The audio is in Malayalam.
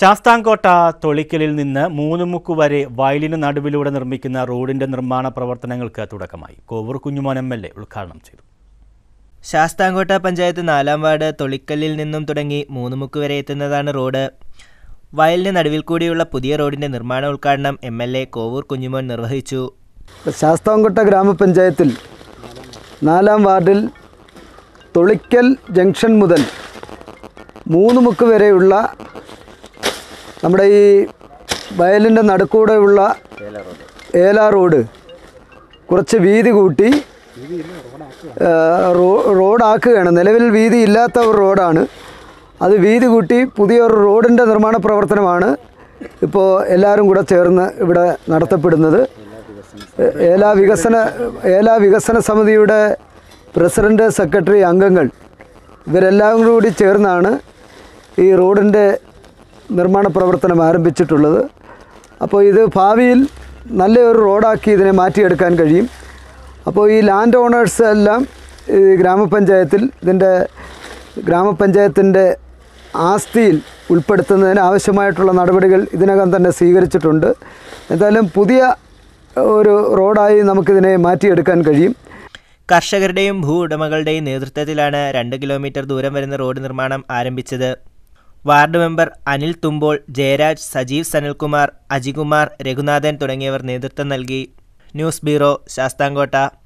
ശാസ്താംകോട്ട തൊളിക്കലിൽ നിന്ന് മൂന്നുമുക്ക് വരെ വയലിന് നടുവിലൂടെ നിർമ്മിക്കുന്ന റോഡിന്റെ നിർമ്മാണ പ്രവർത്തനങ്ങൾക്ക് തുടക്കമായി Kovoor Kunjumon M L A ഉദ്ഘാടനം ചെയ്തു ശാസ്താംകോട്ട പഞ്ചായത്ത് നാലാം വാർഡ് തൊളിക്കല്ലിൽ നിന്നും തുടങ്ങി മൂന്നുമുക്ക് വരെ എത്തുന്നതാണ് റോഡ് വയലിന് നടുവിൽ കൂടിയുള്ള പുതിയ റോഡിന്റെ നിർമ്മാണ ഉദ്ഘാടനം M L A Kovoor Kunjumon നിർവഹിച്ചു ശാസ്താംകോട്ട ഗ്രാമപഞ്ചായത്തിൽ നാലാം വാർഡിൽ തൊളിക്കൽ ജംഗ്ഷൻ മുതൽ മൂന്ന് മുക്ക് വരെയുള്ള നമ്മുടെ ഈ വയലിൻ്റെ നടുക്കൂടെയുള്ള ഏല റോഡ് കുറച്ച് വീതി കൂട്ടി ആ, റോ- റോഡാക്കുകയാണ് നിലവിൽ വീതി ഇല്ലാത്ത ഒരു റോഡാണ് അത് വീതി കൂട്ടി പുതിയൊരു റോഡിൻ്റെ നിർമ്മാണ പ്രവർത്തനമാണ് ഇപ്പോൾ എല്ലാവരും കൂടെ ചേർന്ന് ഇവിടെ നടത്തപ്പെടുന്നത് ഏല വികസന ഏല വികസന സമിതിയുടെ പ്രസിഡന്റ് സെക്രട്ടറി അംഗങ്ങൾ ഇവരെല്ലാം കൂടി ചേർന്നാണ് ഈ റോഡിൻ്റെ നിർമ്മാണ പ്രവർത്തനം ആരംഭിച്ചിട്ടുള്ളത് അപ്പോൾ ഇത് ഭാവിയിൽ നല്ലൊരു റോഡാക്കി ഇതിനെ മാറ്റിയെടുക്കാൻ കഴിയും അപ്പോൾ ഈ ലാൻഡ് ഓണേഴ്സ് എല്ലാം ഈ ഗ്രാമപഞ്ചായത്തിൽ ഇതിൻ്റെ ഗ്രാമപഞ്ചായത്തിൻ്റെ ആസ്തിയിൽ ഉൾപ്പെടുത്തുന്നതിന് ആവശ്യമായിട്ടുള്ള നടപടികൾ ഇതിനകം തന്നെ സ്വീകരിച്ചിട്ടുണ്ട് എന്തായാലും പുതിയ ഒരു റോഡായി നമുക്കിതിനെ മാറ്റിയെടുക്കാൻ കഴിയും കർഷകരുടെയും ഭൂ ഉടമകളുടെയും നേതൃത്വത്തിലാണ് രണ്ട് കിലോമീറ്റർ ദൂരം വരുന്ന റോഡ് നിർമ്മാണം ആരംഭിച്ചത് വാർഡ് മെമ്പർ അനിൽ തുമ്പോൾ ജയരാജ് സജീവ് സനൽകുമാർ അജികുമാർ രഘുനാഥൻ തുടങ്ങിയവർ നേതൃത്വം നൽകി ന്യൂസ് ബ്യൂറോ ശാസ്താംകോട്ട